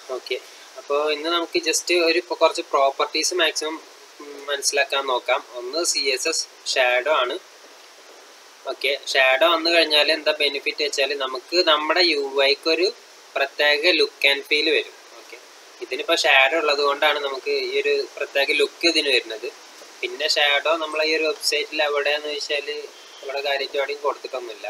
Okay അപ്പോൾ ഇന്ന് നമുക്ക് ജസ്റ്റ് ഒരു ഇപ്പൊ കുറച്ച് പ്രോപ്പർട്ടീസ് മാക്സിമം മനസ്സിലാക്കാൻ നോക്കാം ഒന്ന് സി എസ് എസ് ഷാഡോ ആണ് ഓക്കെ ഷാഡോ വന്നു കഴിഞ്ഞാൽ എന്താ ബെനിഫിറ്റ് വെച്ചാൽ നമുക്ക് നമ്മുടെ യു ഐക്ക് ഒരു പ്രത്യേക ലുക്ക് ആൻഡ് ഫീൽ വരും ഓക്കെ ഇതിനിപ്പോൾ ഷാഡോ ഉള്ളത് കൊണ്ടാണ് നമുക്ക് ഈ ഒരു പ്രത്യേക ലുക്ക് ഇതിന് വരുന്നത് പിന്നെ ഷാഡോ നമ്മളെ ഈ ഒരു വെബ്സൈറ്റിൽ എവിടെയാന്ന് വെച്ചാൽ ഇവിടെ കാര്യമായിട്ട് എവിടെയും കൊടുത്തിട്ടൊന്നുമില്ല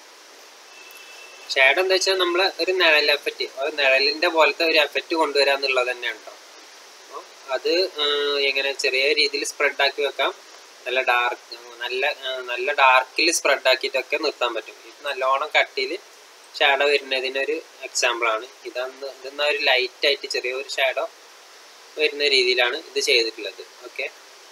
ഷാഡോ എന്താ വെച്ചാൽ നമ്മൾ ഒരു നിഴൽ എഫക്റ്റ് ഒരു നിഴലിന്റെ പോലത്തെ ഒരു എഫക്റ്റ് കൊണ്ടുവരിക എന്നുള്ളത് തന്നെയാണ് കേട്ടോ അപ്പോൾ അത് ആഹ് എങ്ങനെ ചെറിയ രീതിയിൽ സ്പ്രെഡ് ആക്കി വെക്കാം നല്ല ഡാർക്ക് നല്ല ആഹ് നല്ല ഡാർക്കിൽ സ്പ്രെഡ് ആക്കിയിട്ടൊക്കെ നിർത്താൻ പറ്റും ഇത് നല്ലോണം കട്ടിയിൽ ഷാഡോ വരുന്നതിനൊരു എക്സാമ്പിൾ ആണ് ഇതന്ന് ഇതെന്നാ ഒരു ലൈറ്റ് ആയിട്ട് ചെറിയൊരു ഷാഡോ വരുന്ന രീതിയിലാണ് ഇത് ചെയ്തിട്ടുള്ളത് ഓക്കെ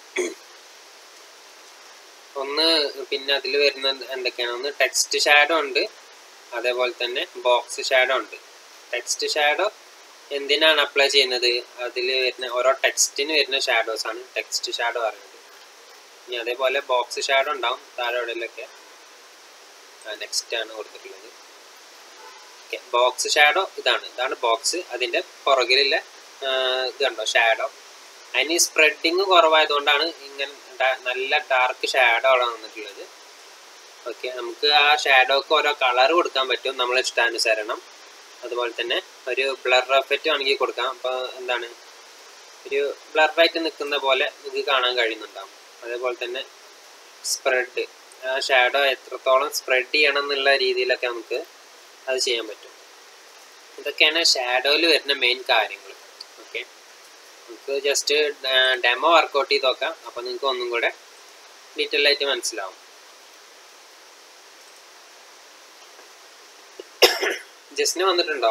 ഒന്ന് പിന്നെ അതിൽ വരുന്ന എന്തൊക്കെയാണ് ഒന്ന് ടെക്സ്റ്റ് ഷാഡോ ഉണ്ട് അതേപോലെ തന്നെ ബോക്സ് ഷാഡോ ഉണ്ട് ടെക്സ്റ്റ് ഷാഡോ എന്തിനാണ് അപ്ലൈ ചെയ്യുന്നത് അതിൽ വരുന്ന ഓരോ ടെക്സ്റ്റിന് വരുന്ന ഷാഡോസ് ആണ് ടെക്സ്റ്റ് ഷാഡോ പറയുന്നത് ഇനി അതേപോലെ ബോക്സ് ഷാഡോ ഉണ്ടാവും താഴെ എവിടെയൊക്കെ നെക്സ്റ്റ് ആണ് കൊടുത്തിട്ടുള്ളത് ഓക്കെ ബോക്സ് ഷാഡോ ഇതാണ് ഇതാണ് ബോക്സ് അതിൻ്റെ പുറകിലുള്ള ആ, ഇത് കണ്ടോ ഷാഡോ അതിന് സ്പ്രെഡിങ് കുറവായതുകൊണ്ടാണ് ഇങ്ങനെ ഡാ- നല്ല ഡാർക്ക് ഷാഡോ അവിടെ വന്നിട്ടുള്ളത് ഓക്കെ നമുക്ക് ആ ഷാഡോക്ക് ഓരോ കളർ കൊടുക്കാൻ പറ്റും നമ്മളെ ഇഷ്ടാനുസരണം അതുപോലെ തന്നെ ഒരു ബ്ലർ എഫക്റ്റ് വേണമെങ്കിൽ കൊടുക്കാം അപ്പോൾ എന്താണ് ഒരു ബ്ലറായിട്ട് നിൽക്കുന്ന പോലെ നിങ്ങൾക്ക് കാണാൻ കഴിയുന്നുണ്ടാവും അതേപോലെ തന്നെ സ്പ്രെഡ് ആ ഷാഡോ എത്രത്തോളം സ്പ്രെഡ് ചെയ്യണം എന്നുള്ള രീതിയിലൊക്കെ നമുക്ക് അത് ചെയ്യാൻ പറ്റും ഇതൊക്കെയാണ് ഷാഡോയിൽ വരുന്ന മെയിൻ കാര്യങ്ങൾ ഓക്കെ നമുക്ക് ജസ്റ്റ് ഡെമോ വർക്കൗട്ട് ചെയ്ത് നോക്കാം അപ്പോൾ നിങ്ങൾക്ക് ഒന്നും കൂടെ ഡീറ്റെയിൽ ആയിട്ട് മനസ്സിലാവും ജസ്റ്റിന് വന്നിട്ടുണ്ടോ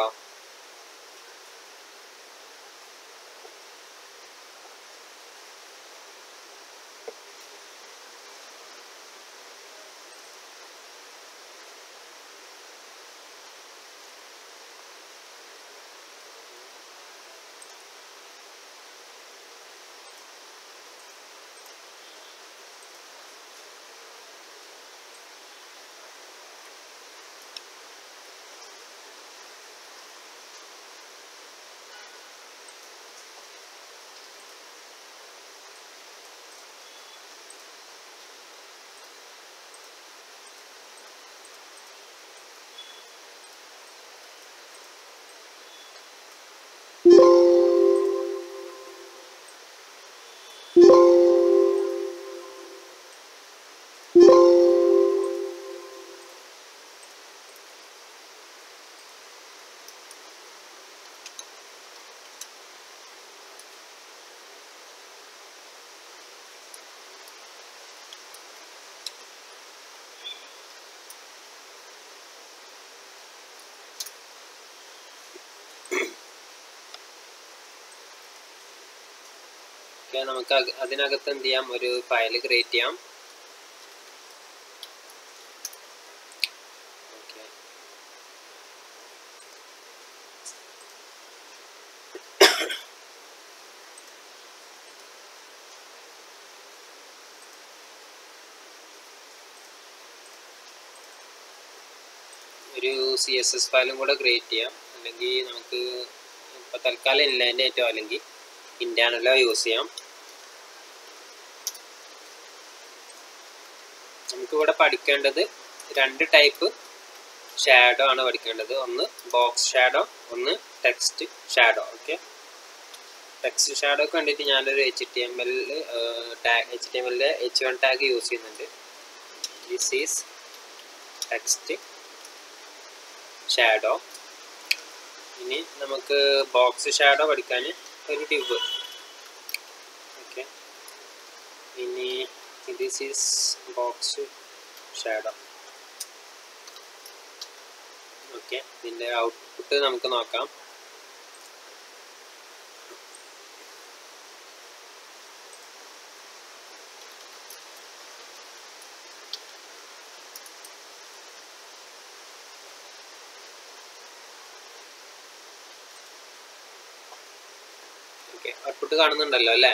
ഓക്കെ നമുക്ക് അക- അതിനകത്ത് എന്ത് ചെയ്യാം ഒരു ഫയൽ ക്രിയേറ്റ് ചെയ്യാം ഓക്കെ ഒരു സി എസ് എസ് ഫയലും കൂടെ ക്രിയേറ്റ് ചെയ്യാം അല്ലെങ്കിൽ നമുക്ക് ഇപ്പോൾ തൽക്കാലം ഇൻലൈൻ്റെ ആയിട്ടോ അല്ലെങ്കിൽ ഇൻറ്റാനലോ യൂസ് ചെയ്യാം നമുക്കിവിടെ പഠിക്കേണ്ടത് രണ്ട് ടൈപ്പ് ഷാഡോ ആണ് പഠിക്കേണ്ടത് ഒന്ന് ബോക്സ് ഷാഡോ ഒന്ന് ടെക്സ്റ്റ് ഷാഡോ ഓക്കെ ടെക്സ്റ്റ് ഷാഡോക്ക് വേണ്ടിയിട്ട് ഞാനൊരു H T M L tag H T M എല്ലിലെ എച്ച് വൺ ടാഗ് യൂസ് ചെയ്യുന്നുണ്ട് ദിസ് ഈസ് ടെക്സ്റ്റ് ഷാഡോ ഇനി നമുക്ക് ബോക്സ് ഷാഡോ പഠിക്കാൻ ഒരു ട്യൂബ് ഓക്കെ ഇനി this is box shadow okay ഇതിൻ്റെ ഔട്ട്പുട്ട് നമുക്ക് നോക്കാം ഓക്കെ ഔട്ട്പുട്ട് കാണുന്നുണ്ടല്ലോ അല്ലേ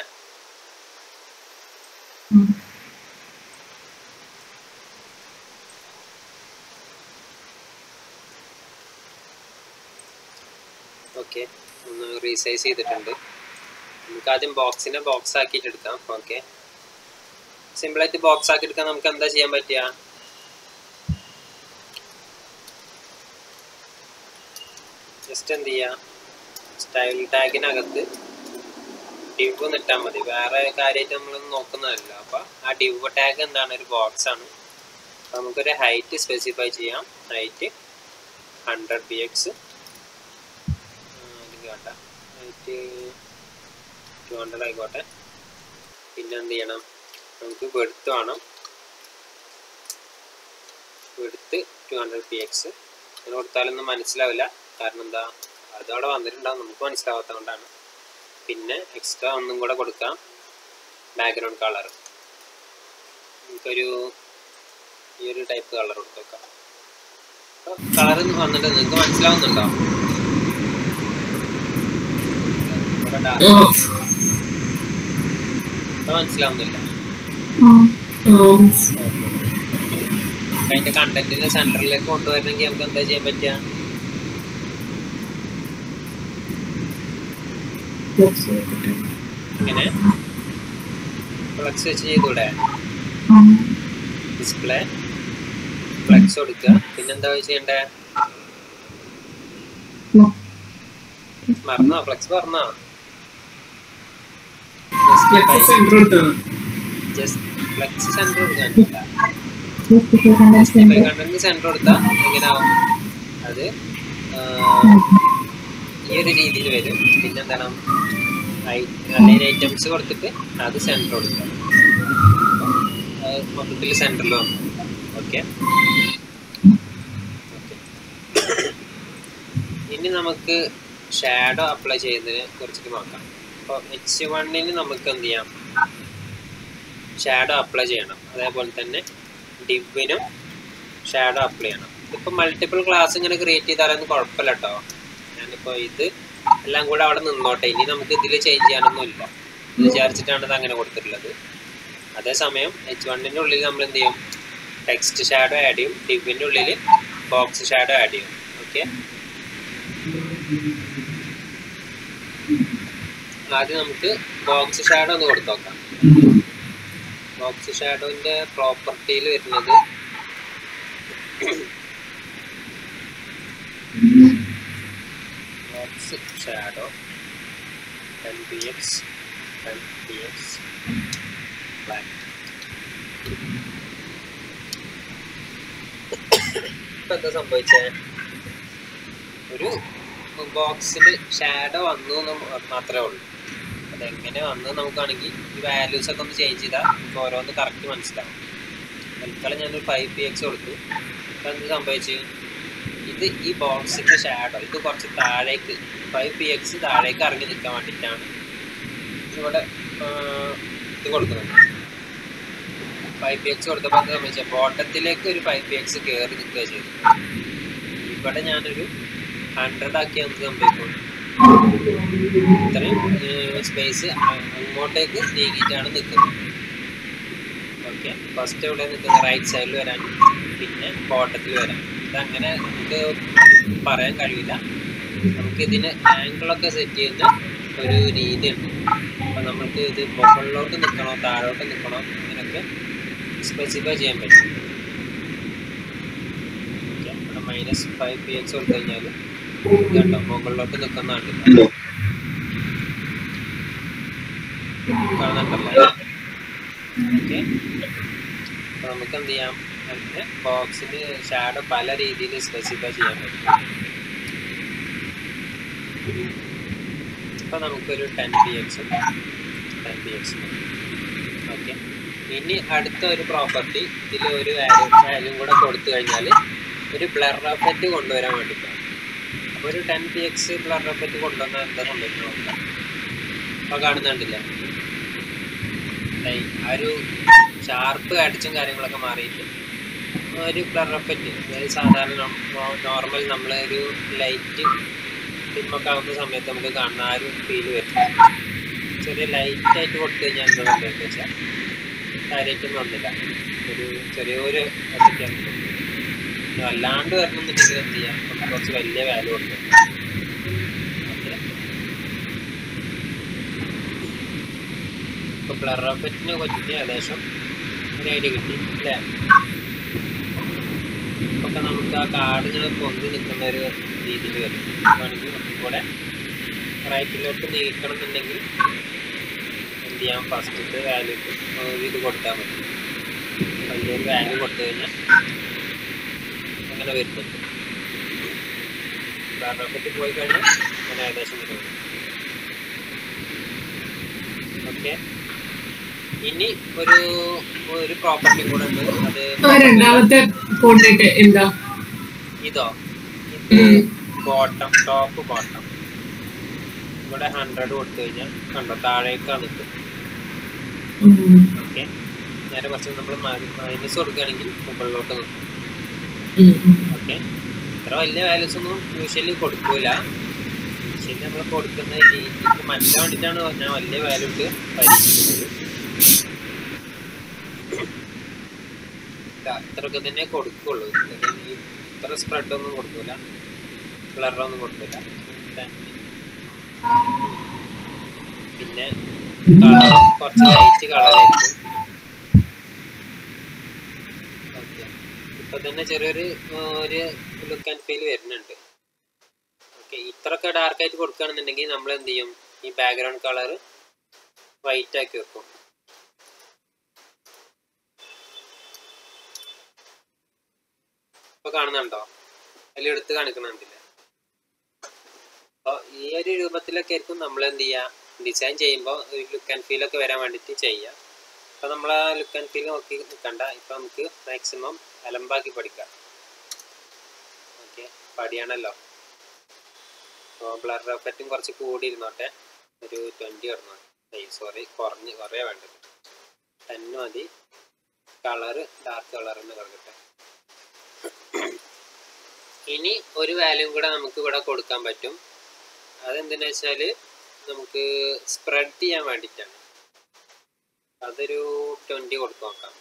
ഓക്കെ ഒന്ന് റീസൈസ് ചെയ്തിട്ടുണ്ട് നമുക്ക് ആദ്യം ബോക്സിനെ ബോക്സ് ആക്കിയിട്ട് എടുക്കാം ഓക്കെ സിമ്പിളായിട്ട് ബോക്സ് ആക്കി എടുക്കാൻ നമുക്ക് എന്താ ചെയ്യാൻ പറ്റുക ജസ്റ്റ് എന്ത് ചെയ്യുക സ്റ്റൈൽ ടാഗിനകത്ത് ഡിവ് നിട്ടാൽ മതി വേറെ കാര്യമായിട്ട് നമ്മളൊന്നും നോക്കുന്നതല്ല അപ്പോൾ ആ ഡിവ് ടാഗ് എന്താണ് ഒരു ബോക്സ് ആണ് അപ്പോൾ നമുക്കൊരു ഹൈറ്റ് സ്പെസിഫൈ ചെയ്യാം ഹൈറ്റ് ഹൺഡ്രഡ് പി എക്സ് വേണ്ട ഹൈറ്റ് ടു ഹൺഡ്രഡ് ആയിക്കോട്ടെ പിന്നെ എന്ത് ചെയ്യണം നമുക്ക് വെടുത്ത് വേണം width two hundred P X അങ്ങനെ കൊടുത്താലൊന്നും മനസ്സിലാവില്ല കാരണം എന്താ അതവിടെ വന്നിട്ടുണ്ടാവും നമുക്ക് മനസ്സിലാവാത്തത് കൊണ്ടാണ് പിന്നെ എക്സ്ട്രാ ഒന്നും കൂടെ കൊടുക്കാം ബാക്ക്ഗ്രൗണ്ട് കളർ നമുക്കൊരു ഈ ഒരു ടൈപ്പ് കളർ കൊടുത്തേക്കാം അപ്പോൾ കളർ വന്നിട്ട് നിങ്ങൾക്ക് മനസ്സിലാവുന്നുണ്ടോ ഇവിടെ dark ഇപ്പൊ മനസ്സിലാവുന്നില്ല അതിന്റെ കണ്ടന്റിനെ സെന്ററിലേക്ക് കൊണ്ടുവരണമെങ്കിൽ നമുക്ക് എന്താ ചെയ്യാൻ പറ്റുക ഇങ്ങനെ ഫ്ലക്സ് വെച്ച് ചെയ്തൂടെ ഡിസ്പ്ലേ ഫ്ലക്സ് കൊടുക്കുക പിന്നെന്താ ചെയ്യണ്ടേ മറന്നോ ഫ്ലക്സ് മറന്നോ ജസ്റ്റ് ഫ്ലക്സ് സെന്റർ കൊടുക്കാനില്ല കണ്ടന്റ് സെന്റർ കൊടുത്താൽ എങ്ങനെയാവും അത് ആ, ഈ ഒരു രീതിയിൽ വരും പിന്നെന്താണ് ലൈൻ ഐറ്റംസ് കൊടുത്തിട്ട് അത് സെന്റർ കൊടുക്കുക അത് മൊത്തത്തിൽ സെന്ററിൽ വന്നു ഓക്കെ ഇനി നമുക്ക് ഷാഡോ അപ്ലൈ ചെയ്യുന്നതിനെ കുറിച്ചിട്ട് നോക്കാം അപ്പോൾ എച്ച് വണ്ണിന് നമുക്ക് എന്ത് ചെയ്യാം ഷാഡോ അപ്ലൈ ചെയ്യണം അതേപോലെ തന്നെ ഡിവിനും ഷാഡോ അപ്ലൈ ചെയ്യണം ഇതിപ്പോൾ മൾട്ടിപ്പിൾ ക്ലാസ് ഇങ്ങനെ ക്രിയേറ്റ് ചെയ്താലൊന്നും കുഴപ്പമില്ല കേട്ടോ ഞാനിപ്പോൾ ഇത് എല്ലാം കൂടെ അവിടെ നിന്നോട്ടെ ഇനി നമുക്ക് ഇതിൽ ചേഞ്ച് ചെയ്യാനൊന്നും ഇല്ല ഇത് വിചാരിച്ചിട്ടാണ് ഇത് അങ്ങനെ കൊടുത്തിട്ടുള്ളത് അതേസമയം എച്ച് വണ്ണിൻ്റെ ഉള്ളിൽ നമ്മൾ എന്ത് ചെയ്യും ടെക്സ്റ്റ് ഷാഡോ ആഡ് ചെയ്യും ഡിവിൻ്റെ ഉള്ളിൽ ബോക്സ് ഷാഡോ ആഡ് ചെയ്യും ഓക്കെ ആദ്യം നമുക്ക് ബോക്സ് ഷാഡോ ഒന്ന് കൊടുത്തു നോക്കാം ബോക്സ് ഷാഡോന്റെ പ്രോപ്പർട്ടിയിൽ വരുന്നത് box shadow ten P X ten P X black ഇപ്പൊ എന്താ സംഭവിച്ചേ ഒരു ബോക്സിൽ ഷാഡോ വന്നു എന്ന് മാത്രമേ ഉള്ളൂ അതെങ്ങനെ വന്നു നമുക്കാണെങ്കിൽ ഈ വാല്യൂസ് ഒക്കെ ഒന്ന് ചേഞ്ച് ചെയ്താൽ നമുക്ക് ഓരോന്ന് കറക്റ്റ് മനസ്സിലാവും തൽക്കാലം ഞാനൊരു ഫൈവ് പി എക്സ് കൊടുത്തു ഇപ്പം എന്ത് സംഭവിച്ചു ഇത് ഈ ബോക്സിൻ്റെ ഷാഡോ ഇത് കുറച്ച് താഴേക്ക് ഫൈവ് പി എക്സ് താഴേക്ക് ഇറങ്ങി നിൽക്കാൻ വേണ്ടിയിട്ടാണ് ഇവിടെ ആ, ഇത് കൊടുക്കുന്നത് ഫൈവ് പി എക്സ് കൊടുത്തപ്പോൾ എന്താ സംഭവിച്ചത് ബോട്ടത്തിലേക്ക് ഒരു ഫൈവ് പി എക്സ് കയറി നിൽക്കുക ചെയ്തു ഇവിടെ ഞാനൊരു ഹൺഡ്രഡ് ആക്കി എന്ത് സംഭവിക്കും ഇത്രയും സ്പേസ് അങ്ങോട്ടേക്ക് നീങ്ങിയിട്ടാണ് നിൽക്കുന്നത് ഓക്കെ ഫസ്റ്റ് ഇവിടെ നിൽക്കുന്ന റൈറ്റ് സൈഡിൽ വരാൻ പിന്നെ ബോട്ടത്തിൽ വരാൻ ഇതങ്ങനെ നമുക്ക് പറയാൻ കഴിയില്ല നമുക്ക് ഇതിന് ആംഗിളൊക്കെ സെറ്റ് ചെയ്യുന്ന ഒരു രീതിയുണ്ട് അപ്പം നമുക്ക് ഇത് മുകളിലോട്ട് നിൽക്കണോ താഴോട്ട് നിൽക്കണോ അങ്ങനെയൊക്കെ സ്പെസിഫൈ ചെയ്യാൻ പറ്റും ഓക്കെ ഇവിടെ മൈനസ് ഫൈവ് പി എക്സ് കൊടുത്തു കഴിഞ്ഞാൽ കേട്ടോ മുകളിലോട്ട് നിൽക്കുന്ന കണ്ടില്ല കാണണ്ടല്ലോ ഓക്കെ അപ്പൊ നമുക്ക് എന്ത് ചെയ്യാം അങ്ങനെ ബോക്സിന് ഷാഡോ പല രീതിയിൽ സ്പെസിഫൈ ചെയ്യാൻ പറ്റും ഇപ്പൊ നമുക്കൊരു ടെൻ പി എക്സും ടെൻ പി എക്സും ഓക്കെ ഇനി അടുത്ത ഒരു പ്രോപ്പർട്ടി ഇതിൽ ഒരു വാല്യൂ വാല്യൂ കൂടെ കൊടുത്തു കഴിഞ്ഞാൽ ഒരു ബ്ലർ എഫക്റ്റ് കൊണ്ടുവരാൻ വേണ്ടിയിട്ടാണ് അപ്പോൾ ഒരു ten P X blur effect കൊണ്ടുവന്നാൽ എന്താ സംഭവിക്കുന്നത് നോക്കാം അപ്പോൾ കാണുന്നുണ്ടില്ല ലൈ- ആ ഒരു ഷാർപ്പ് അടിച്ചും കാര്യങ്ങളൊക്കെ മാറിയിട്ട് ഒരു ബ്ലർ എഫക്റ്റ് അതായത് സാധാരണ നോർമൽ നമ്മൾ ഒരു ലൈറ്റ് ഫിലിമൊക്കെ ആവുന്ന സമയത്ത് നമുക്ക് കാണുന്ന ആ ഒരു ഫീൽ വരും ചെറിയ ലൈറ്റ് ആയിട്ട് കൊടുത്തു കഴിഞ്ഞാൽ എന്താ സംഭവിക്കുക വെച്ചാൽ കാര്യമായിട്ടൊന്നും വന്നില്ല ഒരു ചെറിയൊരു എഫക്റ്റാണ് പിന്നെ വല്ലാണ്ട് വരണമെന്നുണ്ടെങ്കിൽ എന്ത് ചെയ്യാം നമുക്ക് കുറച്ച് വലിയ വാല്യൂ കൊടുക്കും ഓക്കെ അപ്പോൾ ബ്ലർ എഫക്റ്റിനെ പറ്റിയിട്ട് ഏകദേശം ഒരു ഐഡിയ കിട്ടി അല്ലേ ഒക്കെ നമുക്ക് ആ കാർഡ് ഇങ്ങനെ പൊന്തി നിൽക്കുന്ന ഒരു രീതിയിൽ വരും വേണമെങ്കിൽ ഒന്നും കൂടെ റൈറ്റിലോട്ട് നീക്കണം എന്നുണ്ടെങ്കിൽ എന്ത് ചെയ്യാം ഫസ്റ്റത്തെ വാല്യൂ ഇത് കൊടുത്താൽ മതി വലിയൊരു വാല്യൂ കൊടുത്തു കഴിഞ്ഞാൽ അങ്ങനെ വരുന്നുണ്ട് ബ്ലർ പോയി കഴിഞ്ഞാൽ അങ്ങനെ ഏകദേശം വരും ഓക്കെ ഇനി ഒരു ഒരു പ്രോപ്പർട്ടി കൂടെ ഉണ്ട് അത് ആ രണ്ടാമത്തെ കോർഡിനേറ്റ് എന്താ ഇതോ ഉം. ബോട്ടം ടോപ്പ് ബോട്ടം ഇവിടെ ഹൺഡ്രഡ് കൊടുത്തു കഴിഞ്ഞാൽ കണ്ടോ താഴേക്കാണ് നിൽക്കും ഉം. ഓക്കെ നേരെ കുറച്ച് നമ്മൾ മൈനസ് കൊടുക്കുകയാണെങ്കിൽ മുകളിലോട്ട് നിൽക്കും ഉം, ഉം. ഓക്കെ ഇത്ര വലിയ വാല്യൂസ് ഒന്നും യൂഷ്വലി കൊടുക്കൂല യൂഷ്വലി നമ്മൾ കൊടുക്കുന്ന രീതിക്ക് മനസ്സിലാൻ വേണ്ടിയിട്ടാണ് ഞാൻ വലിയ വാല്യൂ ഇട്ട് പരീക്ഷിക്കുന്നത് ഇത് അത്രയൊക്കെ തന്നെ കൊടുക്കുള്ളൂ ഇത് ഈ ഇത്ര സ്പ്രെഡ് ഒന്നും കൊടുക്കൂല കളറൊന്നും കൊടുക്കൂല പിന്നെ കളർ കുറച്ച് ലൈറ്റ് കളറായിരിക്കും ഓക്കെ ഇപ്പൊ തന്നെ ചെറിയൊരു ആ, ഒരു ലുക്ക് ആൻഡ് ഫീൽ വരുന്നുണ്ട് ഓക്കെ ഇത്രയൊക്കെ ഡാർക്ക് ആയിട്ട് കൊടുക്കുകയാണെന്നുണ്ടെങ്കിൽ നമ്മൾ എന്ത് ചെയ്യും ഈ ബാക്ക്ഗ്രൗണ്ട് കളർ വൈറ്റ് ആക്കി വെക്കും ഇപ്പൊ കാണുന്നുണ്ടോ അതിൽ എടുത്ത് കാണിക്കണമെന്നില്ല അപ്പോൾ ഈ ഒരു രൂപത്തിലൊക്കെ ആയിരിക്കും നമ്മൾ എന്ത് ചെയ്യുക ഡിസൈൻ ചെയ്യുമ്പോൾ ഒരു ലുക്ക് ആൻഡ് ഫീൽ ഒക്കെ വരാൻ വേണ്ടിയിട്ട് ചെയ്യുക അപ്പോൾ നമ്മൾ ആ ലുക്ക് ആൻഡ് ഫീൽ നോക്കി നിൽക്കണ്ട ഇപ്പം നമുക്ക് മാക്സിമം അലമ്പാക്കി പഠിക്കാം ഓക്കെ പഠിയാണല്ലോ അപ്പോൾ ബ്ലർ എഫക്റ്റും കുറച്ച് കൂടി ഇരുന്നോട്ടെ ഒരു ട്വൻറ്റി ഇടണം സോറി കുറഞ്ഞ് കുറേ വേണ്ടത് ടെൻ മതി കളറ് ഡാർക്ക് കളർ തന്നെ കിടക്കട്ടെ ഇനി ഒരു വാല്യൂ കൂടെ നമുക്ക് ഇവിടെ കൊടുക്കാൻ പറ്റും അതെന്തെന്ന് വെച്ചാൽ നമുക്ക് സ്പ്രെഡ് ചെയ്യാൻ വേണ്ടിയിട്ടാണ് അതൊരു ട്വൻറ്റി കൊടുത്തു നോക്കാം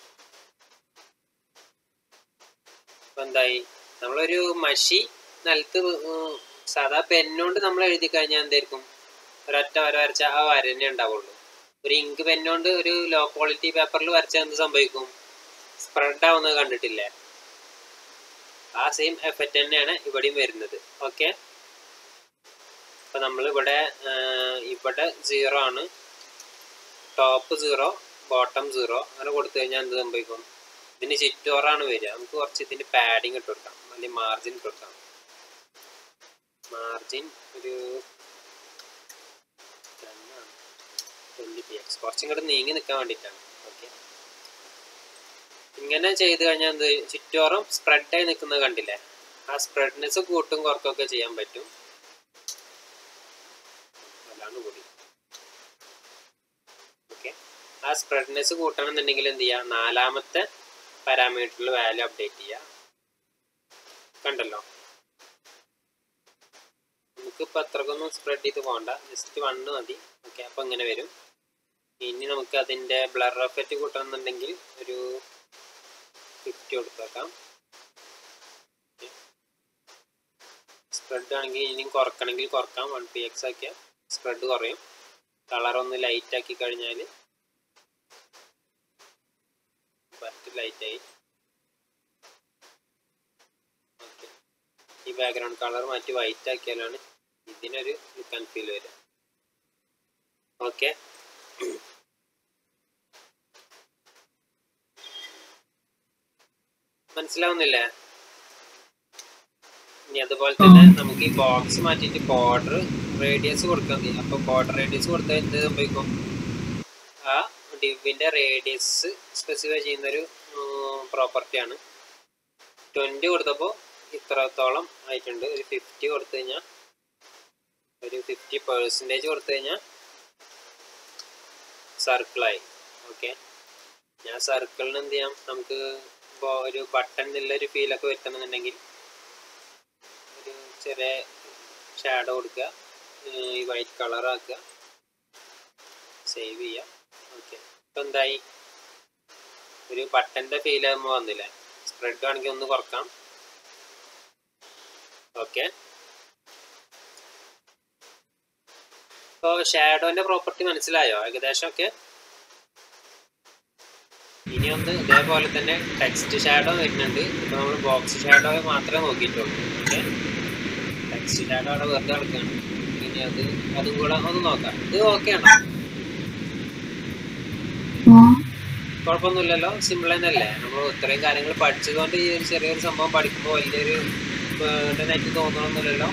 ഇപ്പം എന്തായി നമ്മളൊരു മഷി നിലത്ത് ഉം, സാധാ പെന്നുകൊണ്ട് നമ്മൾ എഴുതി കഴിഞ്ഞാൽ എന്തായിരിക്കും ഒരൊറ്റ വര വരച്ച ആ വര തന്നെ ഉണ്ടാവുള്ളൂ ഒരു ഇങ്ക് പെന്നുകൊണ്ട് ഒരു ലോ ക്വാളിറ്റി പേപ്പറിൽ വരച്ചാൽ എന്ത് സംഭവിക്കും സ്പ്രെഡ് ആവുന്നത് കണ്ടിട്ടില്ലേ ആ സെയിം എഫക്റ്റ് തന്നെയാണ് ഇവിടെയും വരുന്നത് ഓക്കെ അപ്പൊ നമ്മൾ ഇവിടെ ഇവിടെ സീറോ ആണ് ടോപ്പ് സീറോ ബോട്ടം സീറോ അങ്ങനെ കൊടുത്തു കഴിഞ്ഞാൽ എന്ത് സംഭവിക്കും ഇതിന് ചുറ്റോറാണ് വരിക നമുക്ക് കുറച്ച് ഇതിന്റെ പാഡിങ് ഇട്ട് കൊടുക്കാം അല്ലെങ്കിൽ മാർജിൻ ഇട്ട് കൊടുക്കാം മാർജിൻ ഒരു ട്വന്റി പി എക്സ് കുറച്ചും കൂടെ നീങ്ങി നിൽക്കാൻ വേണ്ടിയിട്ടാണ് ഓക്കെ ഇങ്ങനെ ചെയ്ത് കഴിഞ്ഞാൽ എന്ത് ചുറ്റോറും സ്പ്രെഡായി നിൽക്കുന്നത് കണ്ടില്ലേ ആ സ്പ്രെഡ്നെസ് കൂട്ടും കുറക്കൊക്കെ ചെയ്യാൻ പറ്റും അതാണ് കൂടി ഓക്കെ ആ സ്പ്രെഡ്നെസ് കൂട്ടണമെന്നുണ്ടെങ്കിൽ എന്ത് ചെയ്യുക നാലാമത്തെ പാരാമീറ്ററിൽ വാല്യൂ അപ്ഡേറ്റ് ചെയ്യുക കണ്ടല്ലോ നമുക്കിപ്പോൾ അത്രക്കൊന്നും സ്പ്രെഡ് ചെയ്ത് പോകണ്ട ജസ്റ്റ് വണ്ണ് മതി ഓക്കെ അപ്പോൾ ഇങ്ങനെ വരും ഇനി നമുക്ക് അതിൻ്റെ ബ്ലർ എഫക്റ്റ് കൂട്ടണമെന്നുണ്ടെങ്കിൽ ഒരു ഫിഫ്റ്റി കൊടുത്തേക്കാം സ്പ്രെഡ് ആണെങ്കിൽ ഇനിയും കുറക്കണമെങ്കിൽ കുറക്കാം വൺ പി എക്സ് ആക്കിയാൽ സ്പ്രെഡ് കുറയും കളർ ഒന്ന് ലൈറ്റ് ആക്കി കഴിഞ്ഞാൽ ഫസ്റ്റ് ലൈറ്റ് ആയി ഓക്കെ ഈ ബാക്ക്ഗ്രൗണ്ട് കളർ മാറ്റി വൈറ്റ് ആക്കിയാലാണ് ഇതിനൊരു ലുക്ക് ആൻഡ് ഫീൽ വരിക ഓക്കെ മനസ്സിലാവുന്നില്ലേ ഇനി അതുപോലെ തന്നെ നമുക്ക് ഈ ബോക്സ് മാറ്റിയിട്ട് ബോർഡർ റേഡിയസ് കൊടുക്കാൻ മതി അപ്പൊ ബോർഡർ റേഡിയസ് കൊടുത്താൽ എന്ത് സംഭവിക്കും ആ ഡിവിന്റെ റേഡിയസ് സ്പെസിഫൈ ചെയ്യുന്ന ഒരു പ്രോപ്പർട്ടിയാണ് ട്വന്റി കൊടുത്തപ്പോൾ ഇത്രത്തോളം ആയിട്ടുണ്ട് ഒരു ഫിഫ്റ്റി കൊടുത്തു കഴിഞ്ഞാൽ ഒരു ഫിഫ്റ്റി പെർസെൻറ്റേജ് കൊടുത്തു കഴിഞ്ഞാൽ സർക്കിളായി ഓക്കെ ഞാൻ സർക്കിളിന് എന്ത് ചെയ്യാം നമുക്ക് ഇപ്പോൾ ഒരു ബട്ടൺ എന്നുള്ള ഒരു ഫീലൊക്കെ വരുത്തണമെന്നുണ്ടെങ്കിൽ ഒരു ചെറിയ ഷാഡോ കൊടുക്കുക ഏർ ഈ വൈറ്റ് കളർ ആക്കുക സേവ് ചെയ്യാം ഓക്കെ ഇപ്പം എന്തായി ഒരു ബട്ടൻ്റെ ഫീൽ ആകുമ്പോൾ വന്നില്ലേ സ്പ്രെഡ് ആണെങ്കിൽ ഒന്ന് കുറക്കാം ഓക്കെ ഇപ്പോൾ ഷാഡോൻ്റെ പ്രോപ്പർട്ടി മനസ്സിലായോ ഏകദേശം ഒക്കെ ഇനി ഒന്ന് ഇതേപോലെ തന്നെ ടെക്സ്റ്റ് ഷാഡോ വരുന്നുണ്ട് ഇപ്പോൾ നമ്മൾ ബോക്സ് ഷാഡോ മാത്രമേ നോക്കിയിട്ടുള്ളൂ ഓക്കെ ടെക്സ്റ്റ് ഷാഡോ അവിടെ വെറുതെ കിടക്കുകയാണ് ഇനി അത് അതും കൂടെ ഒന്ന് നോക്കാം ഇത് ഓക്കെ ആണോ കുഴപ്പമൊന്നുമില്ലല്ലോ സിമ്പിൾ തന്നെയല്ലേ നമ്മൾ ഇത്രയും കാര്യങ്ങൾ പഠിച്ചതുകൊണ്ട് ഈ ഒരു ചെറിയൊരു സംഭവം പഠിക്കുമ്പോൾ വലിയൊരു ബേർഡനായിട്ട് തോന്നണമെന്നില്ലല്ലോ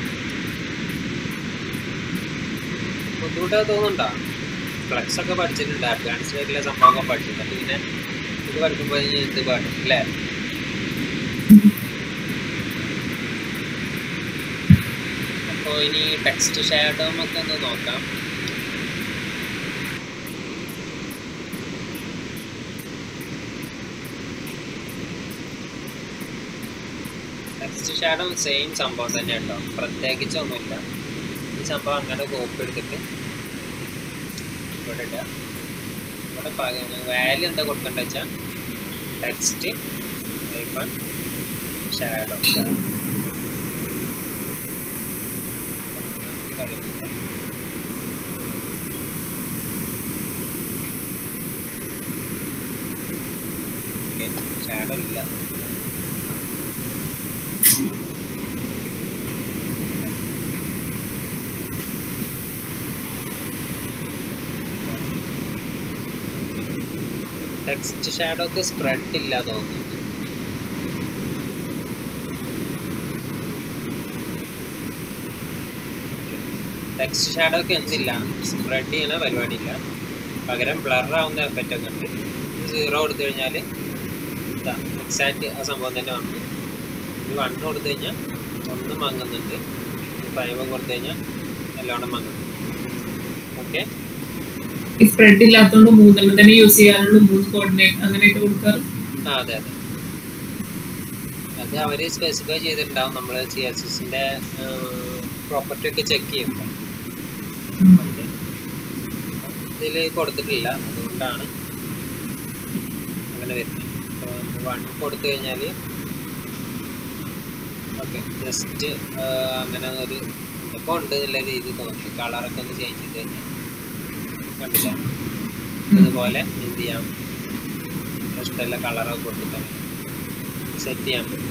ബുദ്ധിമുട്ടൊക്കെ തോന്നുന്നുണ്ടോ ഫ്ലക്സ് ഒക്കെ പഠിച്ചിട്ടുണ്ട് അഡ്വാൻസ്ഡ് ആയിട്ടുള്ള സംഭവമൊക്കെ പഠിച്ചിട്ടുണ്ട് പിന്നെ ഇത് പഠിക്കുമ്പോൾ ഇനി എന്ത് പാടും അല്ലേ അപ്പോൾ ഇനി ടെക്സ്റ്റ് ഷാഡോ ഒക്കെ ഒന്ന് നോക്കാം ടെക്സ്റ്റ് ഷാഡോ സെയിം സംഭവം തന്നെ കേട്ടോ പ്രത്യേകിച്ചൊന്നുമില്ല ഈ സംഭവം അങ്ങനെ കോപ്പി എടുത്തിട്ട് ഇവിടെ ഇടുക ഇവിടെ വാല്യൂ എന്താ കൊടുക്കണ്ട വെച്ചാൽ ടെക്സ്റ്റ് ഐഫൺ ഷാഡോ ഷാഡോ ഇല്ല ടെക്സ്റ്റ് ഷാഡോക്ക് സ്പ്രെഡ് ഇല്ല തോന്നുന്നു ടെക്സ്റ്റ് ഷാഡോക്ക് എന്തില്ല സ്പ്രെഡ് ചെയ്യണ പരിപാടിയില്ല പകരം ബ്ലർ ആവുന്ന എഫക്റ്റ് ഒക്കെ ഉണ്ട് സീറോ കൊടുത്തു കഴിഞ്ഞാൽ എക്സാക്റ്റ് ആ സംഭവം തന്നെ വന്നു ഒരു വണ്ണ് കൊടുത്തു കഴിഞ്ഞാൽ ഒന്ന് മങ്ങുന്നുണ്ട് ഫൈവ് കൊടുത്തു കഴിഞ്ഞാൽ നല്ലോണം മങ്ങുന്നു ഓക്കെ ഈ സ്പ്രെഡ് ഇല്ലാത്തതുകൊണ്ട് മൂന്നെണ്ണം തന്നെ യൂസ് ചെയ്യാനുള്ള മൂന്ന് കോർഡിനേറ്റ് അങ്ങനെയൊക്കെ കൊടുക്കാറ് ആ അതെ അതെ അത് അവർ സ്പെസിഫൈ ചെയ്തിട്ടുണ്ടാവും നമ്മൾ സി എസ് എസിൻ്റെ പ്രോപ്പർട്ടി ഒക്കെ ചെക്ക് ചെയ്യുമ്പോൾ ഇതിൽ കൊടുത്തിട്ടില്ല അതുകൊണ്ടാണ് അങ്ങനെ വരുന്നത് വൺ കൊടുത്തു കഴിഞ്ഞാൽ ഓക്കെ ജസ്റ്റ് അങ്ങനെ ഒരു ഇപ്പോൾ ഉണ്ട് എന്നുള്ള രീതി തോന്നി കളറൊക്കെ ഒന്ന് ചേഞ്ച് ചെയ്ത് കഴിഞ്ഞാൽ കണ്ടില്ല ഇതുപോലെ എന്ത് ചെയ്യാം ഇഷ്ടമുള്ള കളറൊക്കെ കൊടുത്തിട്ട് സെറ്റ് ചെയ്യാൻ പറ്റും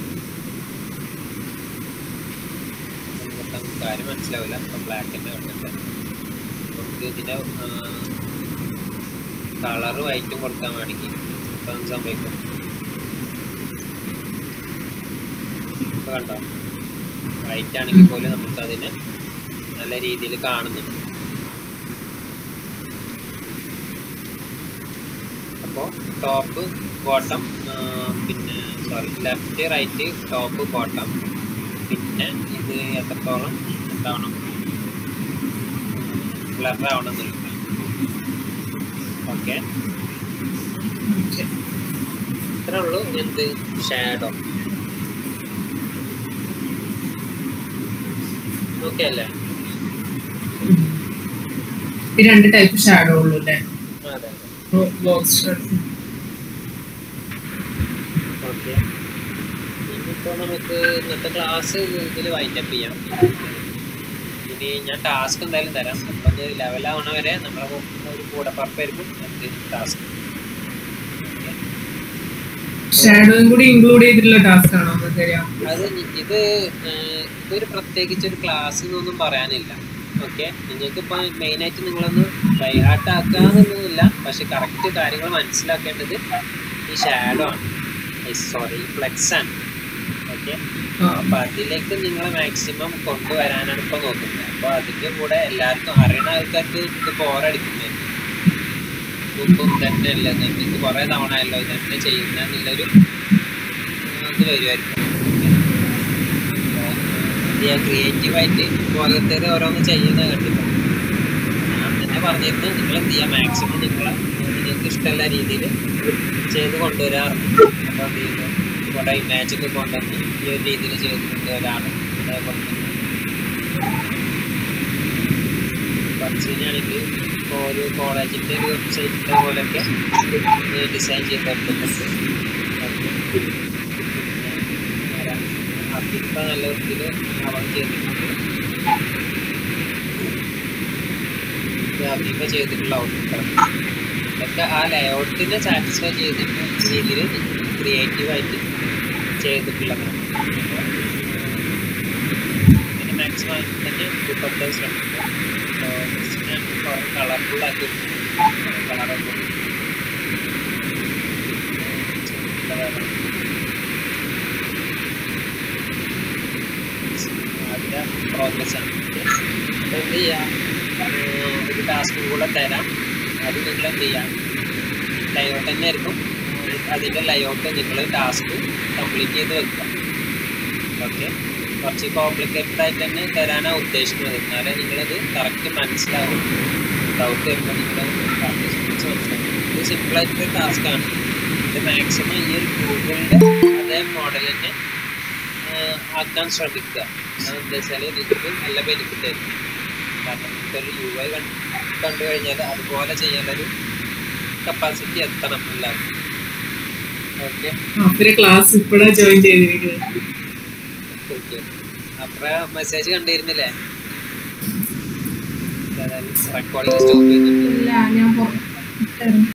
നമുക്ക് കാര്യം മനസ്സിലാവില്ല അപ്പം ബ്ലാക്ക് തന്നെ കണ്ടിട്ട് നമുക്ക് ഇതിൻ്റെ കളറ് വൈറ്റും കൊടുക്കാൻ വേണമെങ്കിൽ ഇപ്പം സംഭവിക്കും ഇപ്പം കണ്ടോ വൈറ്റ് ആണെങ്കിൽ പോലും നമുക്ക് അതിനെ നല്ല രീതിയിൽ കാണുന്നുണ്ട് അപ്പോൾ ടോപ്പ് ബോട്ടം പിന്നെ sorry left right top bottom പിന്നെ ഇത് എത്രത്തോളം എന്താവണം ബ്ലർ ആവണം എന്നുള്ളത് ഓക്കെ ഇത്രേ ഉള്ളൂ എന്ത് ഷാഡോ ഓക്കെ അല്ലേ ഈ രണ്ട് ടൈപ്പ് ഷാഡോ ഉള്ളൂ അല്ലേ അതെ അതെ ബോക്സ് ഷാഡോ ഓക്കെ ഇനിയിപ്പോൾ നമുക്ക് ഇന്നത്തെ ക്ലാസ് ഇതിൽ വൈൻഡപ്പ് ചെയ്യാം ഇനി ഞാൻ ടാസ്ക് എന്തായാലും തരാം അപ്പം അത് ലെവലാവണ വരെ നമ്മളെ കൂ- ഒരു കൂടെ പറപ്പായിരിക്കും എന്ത് ടാസ്ക് ഷാഡോയും കൂടി ഇൻക്ലൂഡ് ചെയ്തിട്ടുള്ള ടാസ്ക് ആണോ നമുക്കറിയാം അത് നി- ഇത് ഏഹ്, ഇതൊരു പ്രത്യേകിച്ച് ഒരു ക്ലാസ് എന്നൊന്നും പറയാനില്ല ഓക്കെ നിങ്ങൾക്ക് ഇപ്പൊ മെയിനായിട്ട് നിങ്ങളൊന്ന് ബൈഹാർട്ട് ആക്കാന്നൊന്നുമില്ല പക്ഷെ കറക്റ്റ് കാര്യങ്ങൾ മനസ്സിലാക്കേണ്ടത് ഈ ഷാഡോ ആണ് സോറി ഈ ഫ്ലെക്സ് ആണ് ഓക്കെ അപ്പൊ അതിലേക്ക് നിങ്ങൾ മാക്സിമം കൊണ്ടുവരാനാണ് ഇപ്പൊ നോക്കുന്നത് അപ്പൊ അതിന്റെ കൂടെ എല്ലാവർക്കും അറിയണ ആൾക്കാർക്ക് ഇത് ബോറടിക്കുന്നത് മുമ്പും തന്നെ അല്ല ഇത് കുറെ തവണ അല്ലോ ഇതന്നെ ചെയ്യുന്ന എന്നുള്ളൊരു ആ, ഇത് വരുമായിരിക്കും ക്രിയേറ്റീവായിട്ട് ഓരോരുത്തർ ഓരോന്ന് ചെയ്യുന്നത് കണ്ടിട്ടുണ്ട് ഞാൻ തന്നെ പറഞ്ഞിരുന്നു നിങ്ങൾ എന്ത് ചെയ്യുക മാക്സിമം നിങ്ങളെ നിങ്ങൾക്ക് ഇഷ്ടമുള്ള രീതിയിൽ ചെയ്ത് കൊണ്ടുവരാറുണ്ട് അപ്പോൾ എന്ത് ചെയ്യുന്നു ഇവിടെ ഇമേജൊക്കെ കൊണ്ടുവന്ന് ഈ ഒരു രീതിയിൽ ചെയ്ത് കൊണ്ടുവരാണ് അതേപോലെ തന്നെ പഠിച്ചാണെങ്കിൽ ഇപ്പോൾ ഒരു കോളേജിൻ്റെ ഒരു വെബ്സൈറ്റിൻ്റെ പോലെയൊക്കെ ഡിസൈൻ ചെയ്തെടുത്തിട്ടുണ്ട് അഭിപ്പ നല്ല വൃത്തിയിൽ അവർ ചെയ്തിട്ടുണ്ട് ഇത് അഭിപ്പ ചെയ്തിട്ടുള്ള ഔട്ട്പുട്ടാണ് ഒക്കെ ആ ലേഔട്ടിനെ സാറ്റിസ്ഫൈ ചെയ്തിട്ട് രീതിയിൽ ക്രിയേറ്റീവായിട്ട് ചെയ്തിട്ടുള്ളതാണ് പിന്നെ മാക്സിമം തന്നെ ഉൾപ്പെടുത്താൻ ശ്രമിക്കുക ഞാൻ കുറേ കളർഫുൾ ആക്കി കളറൊക്കെ അതിൻ്റെ പ്രോഗ്രസ് ആണ് അപ്പോൾ എന്ത് ചെയ്യാം ഏർ ഒരു ടാസ്കും കൂടെ തരാം അത് നിങ്ങൾ എന്ത് ചെയ്യാം ലൈഔട്ട് തന്നെ ആയിരിക്കും അതിൻ്റെ ലൈഔട്ട് നിങ്ങൾ ടാസ്ക് കംപ്ലീറ്റ് ചെയ്ത് വെക്കുക ഓക്കെ കുറച്ച് കോംപ്ലിക്കേറ്റഡ് ആയിട്ട് തന്നെ തരാനാണ് ഉദ്ദേശിക്കുന്നത് എന്നാലേ നിങ്ങളത് കറക്റ്റ് മനസ്സിലാവും ഡൗട്ട് വരുമ്പോൾ നിങ്ങൾ പാർട്ടിസിപ്പൻസ് മനസ്സിലാവും ഇത് സിമ്പിളായിട്ടൊരു ടാസ്ക്കാണ് ഇത് മാക്സിമം ഈ ഒരു ഗൂഗിളിൻ്റെ അതേ മോഡൽ തന്നെ ആഹ് ആക്കാൻ ശ്രമിക്കുക അതെന്താ വെച്ചാൽ നിങ്ങൾക്ക് നല്ല ബെനിഫിറ്റ് ആയിരിക്കും കാരണം നിങ്ങൾക്കൊരു യു ഐ കണ്ടു കഴിഞ്ഞാൽ അതുപോലെ ചെയ്യാനൊരു കപ്പാസിറ്റി എത്തണം എല്ലാവർക്കും ഓക്കെ അവരെ ക്ലാസ് ഇപ്പോഴാ ജോയിൻ ചെയ്തിരിക്കുന്നത് ഓക്കെ അത്ര മെസ്സേജ് കണ്ടിരുന്നില്ലേ റെക്കോർഡിംഗ് സ്റ്റോപ്പ് ചെയ്തിട്ട് ഇല്ല ഞാൻ പുറത്ത്